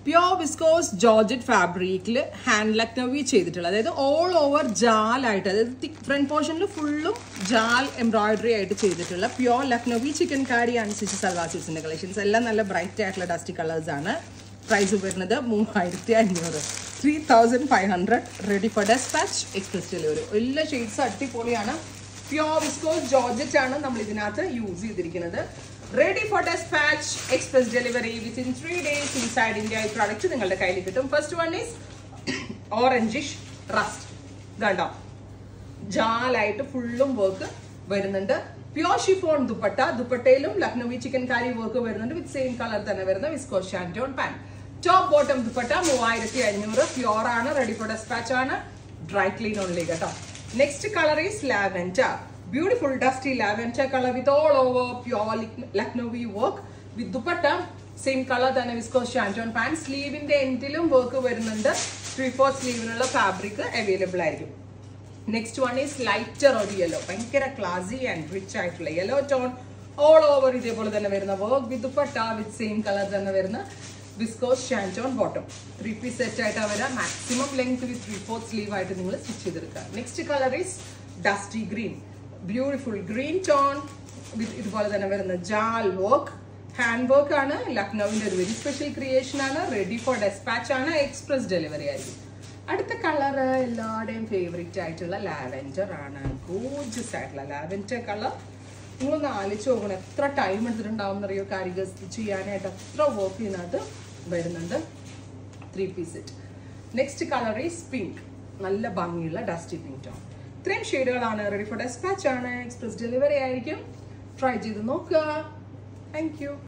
pure viscose georgette ഫാബ്രിക്കിൽ hand Lucknowi ചെയ്തിട്ടുള്ള അതായത് ഓൾ ഓവർ ജാലായിട്ട് അതായത് ഫ്രണ്ട് പോർഷനിൽ ഫുള്ളും ജാൽ എംബ്രോയിഡറി ആയിട്ട് ചെയ്തിട്ടുള്ള പ്യോർ ലക്നവി ചിക്കൻ കാരി അനുസരിച്ച് സൽവാർ സ്യൂട്ട്സിന്റെ കളക്ഷൻസ് എല്ലാം നല്ല ബ്രൈറ്റ് ആയിട്ടുള്ള ഡസ്റ്റി കളേഴ്സ് ആണ് പ്രൈസ് വരുന്നത് മൂവായിരത്തി അഞ്ഞൂറ് three thousand five hundred ready for despatch express delivery എല്ലാ ഷെയ്ഡ്സ് അടിപൊളിയാണ് പ്യോർ വിസ്കോസ് ജോർജറ്റ് ആണ് നമ്മൾ ഇതിനകത്ത് യൂസ് ചെയ്തിരിക്കുന്നത് ready for despatch express delivery within three days inside India ഈ പ്രോഡക്റ്റ് നിങ്ങളുടെ കയ്യിൽ കിട്ടും first one is orangish rust കണ്ടോ ജാലായിട്ട് ഫുള്ളും വർക്ക് വരുന്നുണ്ട് പ്യോർ ഷിഫോൺ ദുപ്പട്ട ദുപ്പട്ടയിലും ലക്നവി ചിക്കൻ കാരി വർക്ക് വരുന്നുണ്ട് വിത്ത് സെയിം കളർ തന്നെ വരുന്ന viscose shantoon pant top bottom dupatta മൂവായിരത്തി അഞ്ഞൂറ് പ്യോർ ആണ് റെഡി ഫോർ ഡെസ്പാച്ച് ആണ് ഡ്രൈ ക്ലീൻ ഓൺലി കേട്ടോ next colour is lavender beautiful dusty lavender colour with all over pure Lucknowi work with dupatta same colour തന്നെ viscose shantoon pant സ്ലീവിന്റെ എൻഡിലും work വരുന്നുണ്ട് three four സ്ലീവിനുള്ള ഫാബ്രിക് അവൈലബിൾ ആയിരിക്കും next one is lighter ഒരു yellow ഭയങ്കര classy and rich ആയിട്ടുള്ള yellow tone all over ഇതേപോലെ തന്നെ വരുന്ന work with dupatta with same colour തന്നെ വരുന്ന viscous ഷാൻറ്റോൺ bottom three piece set ആയിട്ടാണ് വരാം maximum length with three fourth sleeve ആയിട്ട് നിങ്ങൾ സ്റ്റിച്ച് ചെയ്തെടുക്കുക next colour is dusty green beautiful green tone with ഇതുപോലെ തന്നെ വരുന്ന ജാൽ വർക്ക് ഹാൻഡ് വർക്ക് ആണ് ലക്നൌവിന്റെ ഒരു വെരി സ്പെഷ്യൽ ക്രിയേഷൻ ആണ് റെഡി ഫോർ ഡെസ്പാച്ച് ആണ് എക്സ്പ്രസ് ഡെലിവറി ആയിരിക്കും അടുത്ത കളർ എല്ലാവരുടെയും ഫേവറേറ്റ് ആയിട്ടുള്ള ലാവൻഡർ ആണ് ഗോജസ് ആയിട്ടുള്ള ലാവൻഡർ കളർ നിങ്ങളൊന്ന് ആലോചിച്ച് നോക്കണം എത്ര ടൈം എടുത്തിട്ടുണ്ടാവും എന്നറിയോ കാരിക സ്റ്റിച്ച് ചെയ്യാനായിട്ട് അത്ര വർക്ക് ഇതിനകത്ത് വരുന്നുണ്ട് three piece set next colour is pink നല്ല ഭംഗിയുള്ള ഡസ്റ്റി പിങ്ക് ടോൺ ഇത്രയും ഷെയ്ഡുകളാണ് റെഡി ഫോർ ഡെസ്പാച്ച് ആണ് എക്സ്പ്രസ് ഡെലിവറി ആയിരിക്കും ട്രൈ ചെയ്ത് നോക്കുക താങ്ക് യു